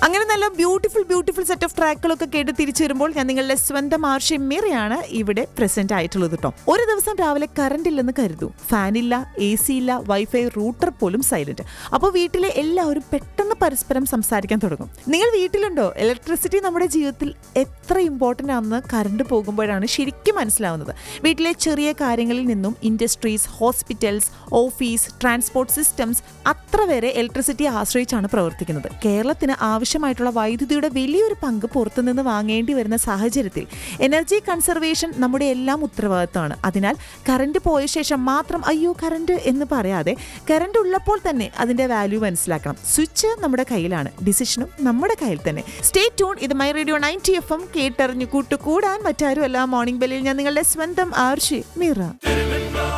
അങ്ങനെ നല്ല beautiful beautiful set of ട്രാക്കുകളൊക്കെ കേട്ട് തിരിച്ചു വരുമ്പോൾ ഞാൻ നിങ്ങളുടെ സ്വന്തം ആർഷി മീറയാണ് ഇവിടെ പ്രസന്റ് ആയിട്ടുള്ളത് കേട്ടോ ഒരു ദിവസം രാവിലെ കറണ്ട് ഇല്ലെന്ന് കരുതൂ ഫാനില്ല എ സി ഇല്ല വൈഫൈ റൂട്ടർ പോലും സൈലന്റ് അപ്പോൾ വീട്ടിലെ എല്ലാവരും പെട്ടെന്ന് പരസ്പരം സംസാരിക്കാൻ തുടങ്ങും നിങ്ങൾ വീട്ടിലുണ്ടോ ഇലക്ട്രിസിറ്റി നമ്മുടെ ജീവിതത്തിൽ എത്ര ഇമ്പോർട്ടൻ്റ് ആണെന്ന് കറണ്ട് പോകുമ്പോഴാണ് ശരിക്കും മനസ്സിലാവുന്നത് വീട്ടിലെ ചെറിയ കാര്യങ്ങളിൽ നിന്നും industries hospitals office transport systems അത്ര വരെ ഇലക്ട്രിസിറ്റി ആശ്രയിച്ചാണ് പ്രവർത്തിക്കുന്നത് കേരളത്തിന് ആവശ്യമായിട്ടുള്ള വൈദ്യുതിയുടെ വലിയൊരു പങ്ക് പുറത്തുനിന്ന് വാങ്ങേണ്ടി വരുന്ന സാഹചര്യത്തിൽ എനർജി കൺസർവേഷൻ നമ്മുടെ എല്ലാം ഉത്തരവാദിത്തമാണ് അതിനാൽ കറണ്ട് പോയ ശേഷം മാത്രം അയ്യോ കറണ്ട് എന്ന് പറയാതെ കറണ്ട് ഉള്ളപ്പോൾ തന്നെ അതിന്റെ വാല്യൂ മനസ്സിലാക്കണം സ്വിച്ച് നമ്മുടെ കയ്യിലാണ് ഡിസിഷനും നമ്മുടെ കയ്യിൽ തന്നെ സ്റ്റേ ട്യൂൺ ഇത് my radio ninety F M കേട്ടറിഞ്ഞു കൂട്ടുകൂടാൻ മറ്റാരുമല്ല മോർണിംഗ് ബെല്ലിൽ ഞാൻ നിങ്ങളുടെ സ്വന്തം ആർഷി മീറ